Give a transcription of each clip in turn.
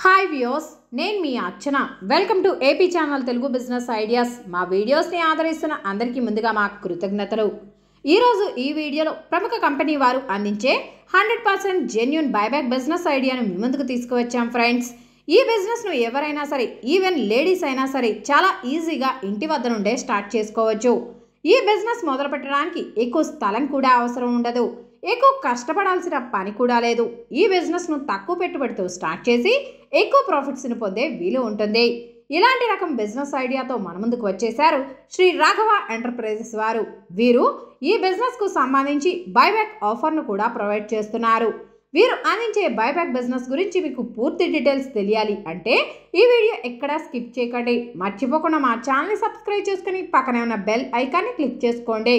hi views నేను మీ Archana welcome to AP channel Telugu business ideas మా వీడియోస్ని ఆదరిస్తున్న అందరికీ ముందుగా మా కృతజ్ఞతలు ఈరోజు ఈ వీడియోలో ప్రముఖ కంపెనీ వారు అందించే hundred percent genuine buyback business ఐడియాను మీ ముందుకు తీసుకువచ్చాం ఫ్రెండ్స్ ఈ బిజినెస్ను ఎవరైనా సరే ఈవెన్ లేడీస్ అయినా సరే చాలా ఈజీగా ఇంటి వద్ద నుండే స్టార్ట్ చేసుకోవచ్చు ఈ బిజినెస్ మొదలు పెట్టడానికి ఎక్కువ స్థలం కూడా అవసరం ఉండదు ఎక్కువ కష్టపడాల్సిన పని కూడా లేదు ఈ బిజినెస్ను తక్కువ పెట్టుబడితో స్టార్ట్ చేసి ఎక్కువ ప్రాఫిట్స్ని పొందే వీలు ఉంటుంది ఇలాంటి రకం బిజినెస్ ఐడియాతో మన ముందుకు వచ్చేశారు శ్రీ రాఘవ ఎంటర్ప్రైజెస్ వారు వీరు ఈ బిజినెస్కు సంబంధించి బైబ్యాక్ ఆఫర్ను కూడా ప్రొవైడ్ చేస్తున్నారు వీరు అందించే బైబ్యాక్ బిజినెస్ గురించి మీకు పూర్తి డీటెయిల్స్ తెలియాలి అంటే ఈ వీడియో ఎక్కడా స్కిప్ చేయకండి మర్చిపోకుండా మా ఛానల్ని సబ్స్క్రైబ్ చేసుకుని పక్కనే ఉన్న బెల్ ఐకాన్ని క్లిక్ చేసుకోండి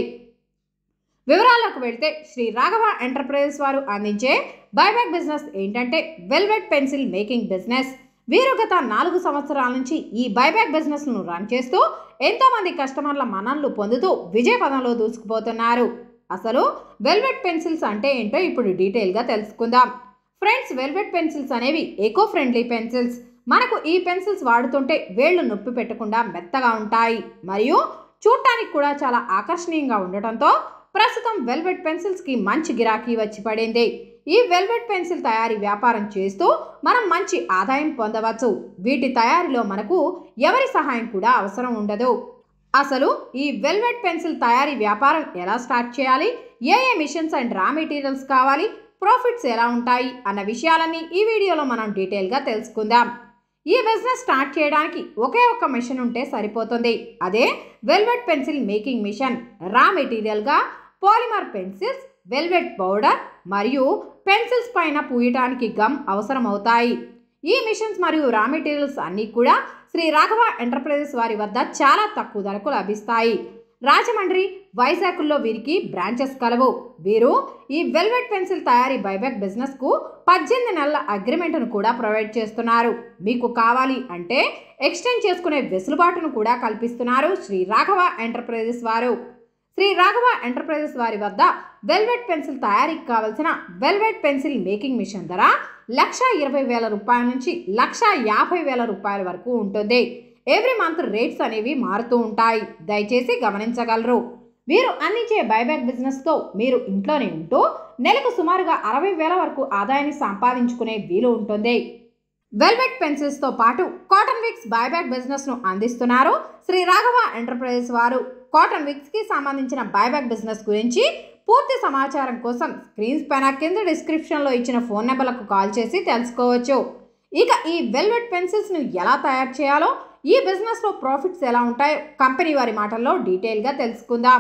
వివరాలకు వెళ్తే శ్రీ రాఘవ ఎంటర్ప్రైజెస్ వారు అందించే బైబ్యాక్ బిజినెస్ ఏంటంటే వెల్వెట్ పెన్సిల్ మేకింగ్ బిజినెస్ వీరు గత నాలుగు సంవత్సరాల నుంచి ఈ బైబ్యాక్ బిజినెస్ను రన్ చేస్తూ ఎంతోమంది కస్టమర్ల మన్ననలు పొందుతూ విజయ పదంలో దూసుకుపోతున్నారు అసలు వెల్వెట్ పెన్సిల్స్ అంటే ఏంటో ఇప్పుడు డీటెయిల్గా తెలుసుకుందాం ఫ్రెండ్స్ వెల్వెట్ పెన్సిల్స్ అనేవి ఎకో ఫ్రెండ్లీ పెన్సిల్స్ మనకు ఈ పెన్సిల్స్ వాడుతుంటే వేళ్లు నొప్పి పెట్టకుండా మెత్తగా ఉంటాయి మరియు చూడటానికి కూడా చాలా ఆకర్షణీయంగా ఉండటంతో ప్రస్తుతం వెల్వెట్ పెన్సిల్స్కి మంచి గిరాకీ వచ్చి పడింది ఈ వెల్వెట్ పెన్సిల్ తయారీ వ్యాపారం చేస్తూ మనం మంచి ఆదాయం పొందవచ్చు వీటి తయారీలో మనకు ఎవరి సహాయం కూడా అవసరం ఉండదు అసలు ఈ వెల్వెట్ పెన్సిల్ తయారీ వ్యాపారం ఎలా స్టార్ట్ చేయాలి ఏ ఏ మిషన్స్ అండ్ రా మెటీరియల్స్ కావాలి ప్రాఫిట్స్ ఎలా ఉంటాయి అన్న విషయాలన్నీ ఈ వీడియోలో మనం డీటెయిల్గా తెలుసుకుందాం ఈ బిజినెస్ స్టార్ట్ చేయడానికి ఒకే ఒక్క మిషన్ ఉంటే సరిపోతుంది అదే velvet pencil making machine raw మెటీరియల్గా పాలిమర్ పెన్సిల్స్ వెల్వెట్ పౌడర్ మరియు పెన్సిల్స్ పైన పూయటానికి గమ్ అవసరమవుతాయి ఈ మిషన్స్ మరియు రా మెటీరియల్స్ అన్నీ కూడా శ్రీ రాఘవ ఎంటర్ప్రైజెస్ వారి వద్ద చాలా తక్కువ ధరకు లభిస్తాయి రాజమండ్రి వైజాగ్లో వీరికి బ్రాంచెస్ కలవు వీరు ఈ వెల్వెట్ పెన్సిల్ తయారీ బైబ్యాక్ బిజినెస్కు పద్దెనిమిది నెలల అగ్రిమెంట్ను కూడా ప్రొవైడ్ చేస్తున్నారు మీకు కావాలి అంటే ఎక్స్టెండ్ చేసుకునే వెసులుబాటును కూడా కల్పిస్తున్నారు శ్రీ రాఘవ ఎంటర్ప్రైజెస్ వారు శ్రీ రాఘవ ఎంటర్ప్రైజెస్ వారి వద్ద వెల్వెట్ పెన్సిల్ తయారీకి కావలసిన వెల్వెట్ పెన్సిల్ మేకింగ్ మిషన్ ధర లక్ష ఇరవై వేల రూపాయల నుంచి లక్ష యాభై వేల రూపాయల వరకు ఉంటుంది ఎవ్రీ మంత్ రేట్స్ అనేవి మారుతూ ఉంటాయి దయచేసి గమనించగలరు వీరు అందించే బైబ్యాక్ బిజినెస్తో మీరు ఇంట్లోనే ఉంటూ నెలకు సుమారుగా అరవై వేల వరకు ఆదాయాన్ని సంపాదించుకునే వీలు ఉంటుంది వెల్వెట్ పెన్సిల్స్తో పాటు కాటన్ విక్స్ బైబ్యాక్ బిజినెస్ను అందిస్తున్నారు శ్రీ రాఘవ ఎంటర్ప్రైజెస్ వారు కాటన్ విక్స్కి సంబంధించిన బైబ్యాక్ బిజినెస్ గురించి పూర్తి సమాచారం కోసం స్క్రీన్స్ పైన కింద డిస్క్రిప్షన్లో ఇచ్చిన ఫోన్ నెంబర్లకు కాల్ చేసి తెలుసుకోవచ్చు ఇక ఈ వెల్వెట్ పెన్సిల్స్ను ఎలా తయారు చేయాలో ఈ బిజినెస్లో ప్రాఫిట్స్ ఎలా ఉంటాయో కంపెనీ వారి మాటల్లో డీటెయిల్గా తెలుసుకుందాం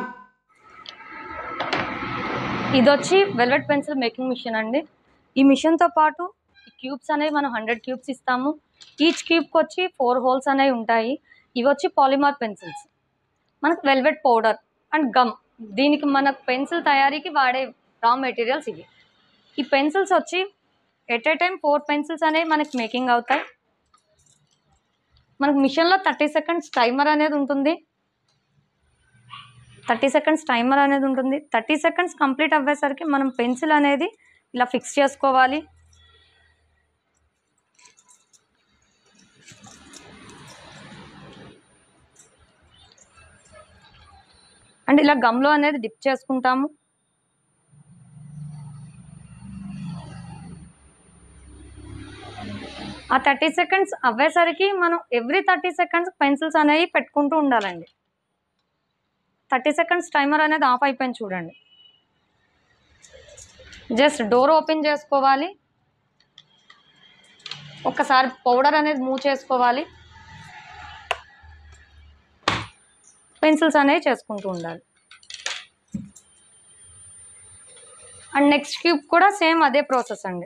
ఇది వచ్చి వెల్వెట్ పెన్సిల్ మేకింగ్ మిషన్ అండి ఈ మిషన్తో పాటు ఈ క్యూబ్స్ అనేవి మనం హండ్రెడ్ క్యూబ్స్ ఇస్తాము ఈచ్ క్యూబ్కి వచ్చి ఫోర్ హోల్స్ అనేవి ఉంటాయి ఇవి వచ్చి పాలిమర్ పెన్సిల్స్ మనకు వెల్వెట్ పౌడర్ అండ్ గమ్ దీనికి మన పెన్సిల్ తయారీకి వాడే రా మెటీరియల్స్ ఇవి ఈ పెన్సిల్స్ వచ్చి at a time four pencils అనేవి మనకి మేకింగ్ అవుతాయి మనకు మిషన్లో థర్టీ సెకండ్స్ టైమర్ అనేది ఉంటుంది థర్టీ సెకండ్స్ టైమర్ అనేది ఉంటుంది థర్టీ సెకండ్స్ కంప్లీట్ అవ్వేసరికి మనం పెన్సిల్ అనేది ఇలా ఫిక్స్ చేసుకోవాలి అండ్ ఇలా గమ్లో అనేది డిప్ చేసుకుంటాము ఆ థర్టీ సెకండ్స్ అవ్వేసరికి మనం ఎవ్రీ థర్టీ సెకండ్స్ పెన్సిల్స్ అనేవి పెట్టుకుంటూ ఉండాలండి థర్టీ సెకండ్స్ టైమర్ అనేది ఆఫ్ అయిపోయింది చూడండి జస్ట్ డోర్ ఓపెన్ చేసుకోవాలి ఒక్కసారి పౌడర్ అనేది మూవ్ చేసుకోవాలి పెన్సిల్స్ అనేవి చేసుకుంటూ ఉండాలి అండ్ నెక్స్ట్ క్యూబ్ కూడా సేమ్ అదే ప్రాసెస్ అండి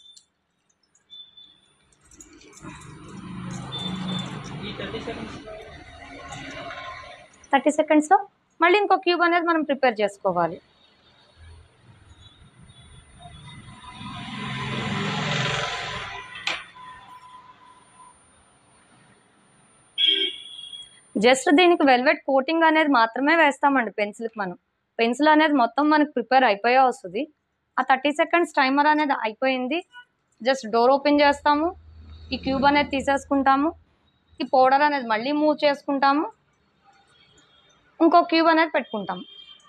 థర్టీ సెకండ్స్లో మళ్ళీ ఇంకో క్యూబ్ అనేది మనం ప్రిపేర్ చేసుకోవాలి జస్ట్ దీనికి వెల్వెట్ కోటింగ్ అనేది మాత్రమే వేస్తామండి పెన్సిల్కి మనం పెన్సిల్ అనేది మొత్తం మనకి ప్రిపేర్ అయిపోయే వస్తుంది ఆ థర్టీ సెకండ్స్ టైమర్ అనేది అయిపోయింది జస్ట్ డోర్ ఓపెన్ చేస్తాము ఈ క్యూబ్ అనేది తీసేసుకుంటాము ఈ పౌడర్ అనేది మళ్ళీ మూవ్ చేసుకుంటాము ఇంకో క్యూబ్ అనేది పెట్టుకుంటాము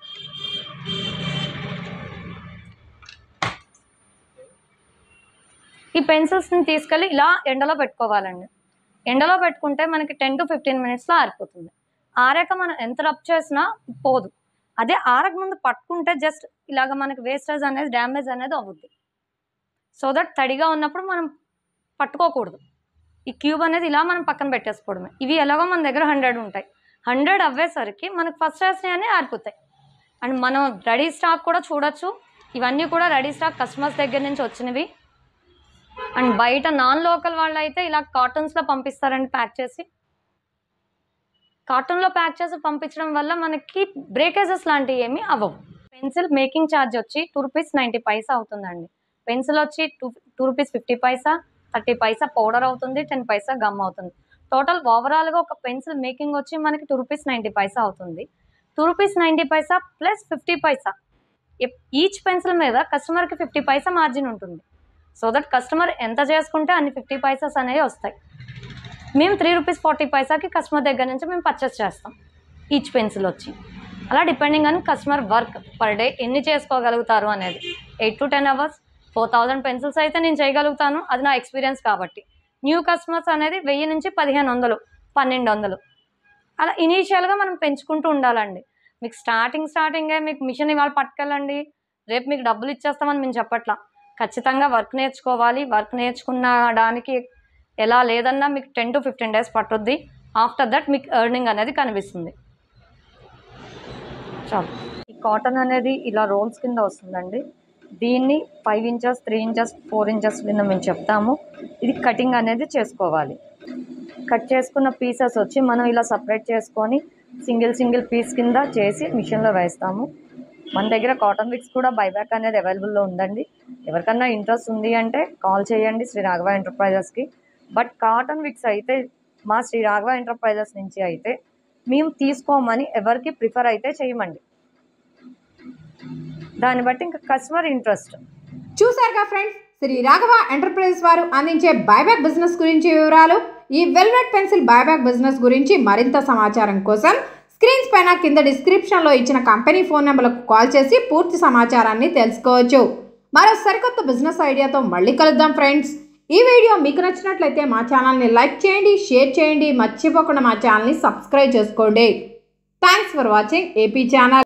ఈ పెన్సిల్స్ని తీసుకెళ్ళి ఇలా ఎండలో పెట్టుకోవాలండి ఎండలో పెట్టుకుంటే మనకి టెన్ టు ఫిఫ్టీన్ మినిట్స్లో ఆరిపోతుంది ఆరాక మనం ఎంత రబ్ చేసినా పోదు అదే ఆరక ముందు పట్టుకుంటే జస్ట్ ఇలాగ మనకి వేస్టేజ్ అనేది డ్యామేజ్ అనేది అవుద్ది సో దట్ తడిగా ఉన్నప్పుడు మనం పట్టుకోకూడదు ఈ క్యూబ్ అనేది ఇలా మనం పక్కన పెట్టేసుకోవడమే ఇవి ఎలాగో మన దగ్గర హండ్రెడ్ ఉంటాయి హండ్రెడ్ అవ్వేసరికి మనకు ఫస్ట్ వేసినవి ఆరిపోతాయి అండ్ మనం రెడీ స్టాక్ కూడా చూడొచ్చు ఇవన్నీ కూడా రెడీ స్టాక్ కస్టమర్స్ దగ్గర నుంచి వచ్చినవి అండ్ బయట నాన్ లోకల్ వాళ్ళు అయితే ఇలా కాటన్స్లో పంపిస్తారండి ప్యాక్ చేసి కాటన్లో ప్యాక్ చేసి పంపించడం వల్ల మనకి బ్రేకేజెస్ లాంటివి ఏమీ అవ్వవు పెన్సిల్ మేకింగ్ ఛార్జ్ వచ్చి టూ రూపీస్ నైంటీ పైసా అవుతుందండి పెన్సిల్ వచ్చి two two rupees fifty paisa thirty paisa powder అవుతుంది టెన్ పైసా గమ్ అవుతుంది టోటల్ ఓవరాల్గా ఒక పెన్సిల్ మేకింగ్ వచ్చి మనకి టూ రూపీస్ నైంటీ పైసా అవుతుంది two rupees ninety paisa plus fifty paisa each pencil మీద కస్టమర్కి ఫిఫ్టీ పైసా మార్జిన్ ఉంటుంది సో దట్ కస్టమర్ ఎంత చేసుకుంటే అన్ని ఫిఫ్టీ పైసాస్ అనేవి వస్తాయి మేము త్రీ రూపీస్ ఫార్టీ పైసాకి కస్టమర్ దగ్గర నుంచి మేము పర్చేస్ చేస్తాం ఈచ్ పెన్సిల్ వచ్చి అలా depending on customer work per day ఎన్ని చేసుకోగలుగుతారు అనేది eight to ten hours four thousand pencils అయితే నేను చేయగలుగుతాను అది నా ఎక్స్పీరియన్స్ కాబట్టి న్యూ కస్టమర్స్ అనేది వెయ్యి నుంచి పదిహేను వందలు పన్నెండు వందలు అలా ఇనీషియల్గా మనం పెంచుకుంటూ ఉండాలండి మీకు స్టార్టింగ్ స్టార్టింగే మీకు మిషన్ ఇవాళ పట్టుకెళ్ళండి రేపు మీకు డబ్బులు ఇచ్చేస్తామని మేము చెప్పట్లా ఖచ్చితంగా వర్క్ నేర్చుకోవాలి వర్క్ నేర్చుకున్నడానికి ఎలా లేదన్నా మీకు టెన్ టు ఫిఫ్టీన్ డేస్ పట్టుద్ది ఆఫ్టర్ దట్ మీకు ఎర్నింగ్ అనేది కనిపిస్తుంది చాలు ఈ కాటన్ అనేది ఇలా రోల్స్ కింద వస్తుందండి దీన్ని five inches three inches four inches కింద మేము చెప్తాము ఇది కటింగ్ అనేది చేసుకోవాలి కట్ చేసుకున్న పీసెస్ వచ్చి మనం ఇలా సపరేట్ చేసుకొని సింగిల్ సింగిల్ పీస్ కింద చేసి మిషన్లో వేస్తాము మన దగ్గర కాటన్ విక్స్ కూడా బైబ్యాక్ అనేది అవైలబుల్లో ఉందండి ఎవరికన్నా ఇంట్రెస్ట్ ఉంది అంటే కాల్ చేయండి శ్రీ రాఘవ ఎంటర్ప్రైజెస్కి బట్ కాటన్ విక్స్ అయితే మా శ్రీ రాఘవ ఎంటర్ప్రైజెస్ నుంచి అయితే మేము తీసుకోమని ఎవరికి ప్రిఫర్ అయితే చేయమండి దాన్ని బట్టి ఇంకా కస్టమర్ ఇంట్రెస్ట్ చూశారుగా ఫ్రెండ్స్ శ్రీ రాఘవ ఎంటర్ప్రైజెస్ వారు అందించే బైబ్యాక్ బిజినెస్ గురించి వివరాలు ఈ వెల్వెట్ పెన్సిల్ బైబ్యాక్ బిజినెస్ గురించి మరింత సమాచారం కోసం స్క్రీన్స్ పైన కింద డిస్క్రిప్షన్లో ఇచ్చిన కంపెనీ ఫోన్ నెంబర్లకు కాల్ చేసి పూర్తి సమాచారాన్ని తెలుసుకోవచ్చు మరో సరికొత్త బిజినెస్ ఐడియాతో మళ్ళీ కలుద్దాం ఫ్రెండ్స్ ఈ వీడియో మీకు నచ్చినట్లయితే మా ఛానల్ని లైక్ చేయండి షేర్ చేయండి మర్చిపోకుండా మా ఛానల్ని సబ్స్క్రైబ్ చేసుకోండి thanks for watching AP channel